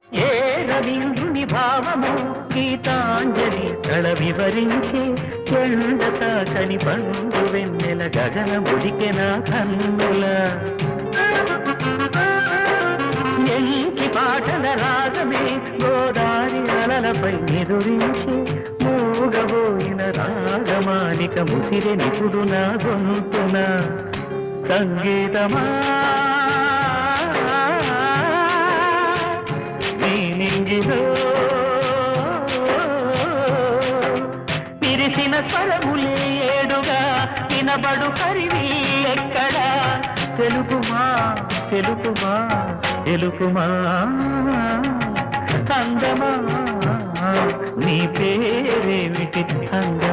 ఏ రవీంద్రుని భావము గీతాంజలి కళ వివరించే చెండ తాకని పండు వెన్నెల గగన ముడికెన కన్నుల ఎంకి పాటల రాగమే గోదారి అలలపై ఎదురించి మూగబోయిన రాగమాలిక ముసిరె నిపుడు నా గొంతున సంగీతమా నీ నింగిలో పిరిసిన స్వరములే ఏడుగా వినబడు కరివిల్లెక్కడా తెలుపుమా తెలుపుమా తెలుపుమా అందమా నీ పేరేమిటి అందమా